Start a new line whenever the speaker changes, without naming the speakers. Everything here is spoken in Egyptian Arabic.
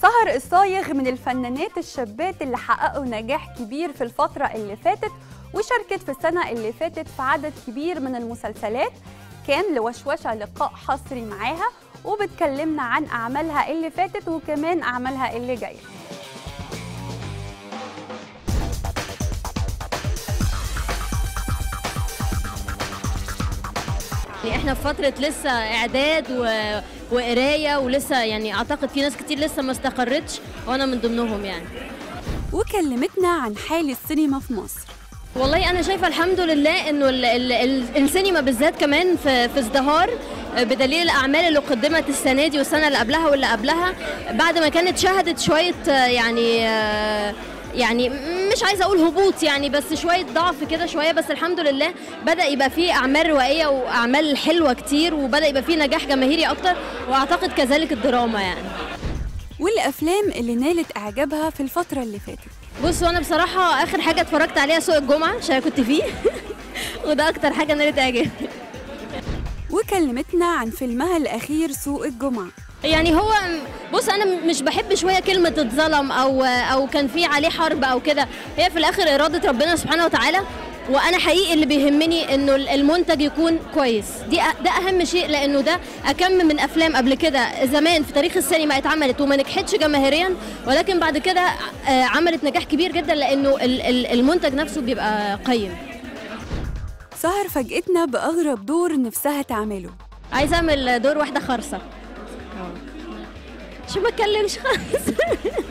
سهر الصايغ من الفنانات الشابات اللي حققوا نجاح كبير في الفترة اللي فاتت وشاركت في السنة اللي فاتت في عدد كبير من المسلسلات كان لوشوشة لقاء حصري معاها وبتكلمنا عن أعمالها اللي فاتت وكمان أعمالها اللي جاية
يعني احنا في فترة لسه اعداد و... وقراية ولسه يعني اعتقد في ناس كتير لسه ما استقرتش وانا من ضمنهم يعني
وكلمتنا عن حال السينما في مصر
والله انا شايفه الحمد لله انه ال ال ال السينما بالذات كمان في في ازدهار بدليل الاعمال اللي قدمت السنه دي والسنه اللي قبلها واللي قبلها بعد ما كانت شهدت شويه يعني يعني مش عايزه اقول هبوط يعني بس شويه ضعف كده شويه بس الحمد لله بدا يبقى فيه اعمال روائيه واعمال حلوه كتير وبدا يبقى فيه نجاح جماهيري اكتر واعتقد كذلك الدراما يعني
والافلام اللي نالت اعجابها في الفتره اللي فاتت
بص وانا بصراحه اخر حاجه اتفرجت عليها سوق الجمعه عشان كنت فيه وده اكتر حاجه نالت اعجابي
وكلمتنا عن فيلمها الاخير سوق الجمعه
يعني هو بص انا مش بحب شويه كلمه اتظلم او او كان في عليه حرب او كده هي في الاخر اراده ربنا سبحانه وتعالى وانا حقيقي اللي بيهمني انه المنتج يكون كويس دي ده اهم شيء لانه ده اكم من افلام قبل كده زمان في تاريخ السينما اتعملت وما نجحتش جماهيريا ولكن بعد كده عملت نجاح كبير جدا لانه المنتج نفسه بيبقى قيم
سهر فاجئتنا باغرب دور نفسها تعمله
عايزه اعمل دور واحده خرصه عشان ما اتكلمش خالص